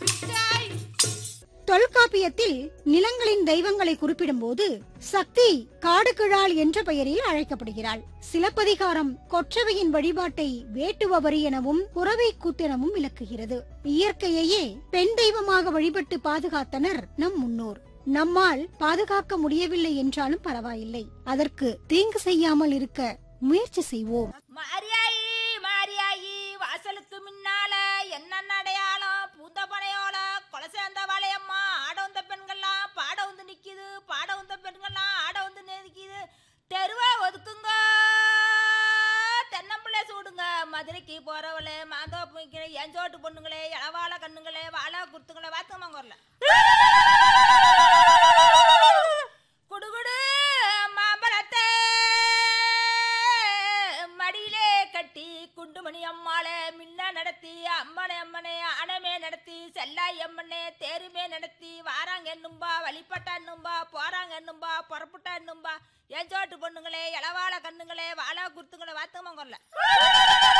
தொல்காப்பியத்தில் நிலங்களின் தெய்வங்களை குறிப்பிடும்போது சக்தி காடுகிழாள் என்ற பெயரில் அழைக்கப்படுகிறாள் சிலப்பதிகாரம் கொற்றவையின் வழிபாட்டை வேட்டுவவரி எனவும் குறவை கூத்தெனவும் விளக்குகிறது இயற்கையையே பெண் தெய்வமாக வழிபட்டு பாதுகாத்தனர் நம் முன்னோர் நம்மால் பாதுகாக்க முடியவில்லை என்றாலும் பரவாயில்லை அதற்கு தீங்கு செய்யாமல் இருக்க முயற்சி செய்வோம் மாரியாயி மாரியாயி வாசலுக்கு முன்னால என்ன அடையாளம் பூந்த பனையோல கொலை சேர்ந்த வாழையம்மா ஆட வந்த பெண்கள்லாம் பாட வந்து நிக்குது பாட வந்த பெண்கள்லாம் ஆட வந்து நிக்குது தெருவா ஒதுக்குங்க தென்னம்பிள்ளை சூடுங்க மதுரைக்கு போறவளே மாந்தோப்பு வைக்கிற எஞ்சோட்டு பொண்ணுங்களே இளவாழ கண்ணுங்களே வாழை குத்துங்களே வாத்துமாங்க வரல குடுகுடு மாம்பழத்தை மடியிலே கட்டி குண்டுமணி அம்மாளே மின்ன நடத்தி அம்மனை அம்மனே அணமே நடத்தி செல்லாய் அம்மனே தேருமே நடத்தி வாராங்க என்னும்பா வழிபட்டா என்னும்பா போறாங்க என்னும்பா புறப்பட்டா என்னும்பா எஞ்சோட்டு பொண்ணுங்களே இளவாழ கண்ணுங்களே வாழா குத்துங்களே வாத்துமாங்க வரல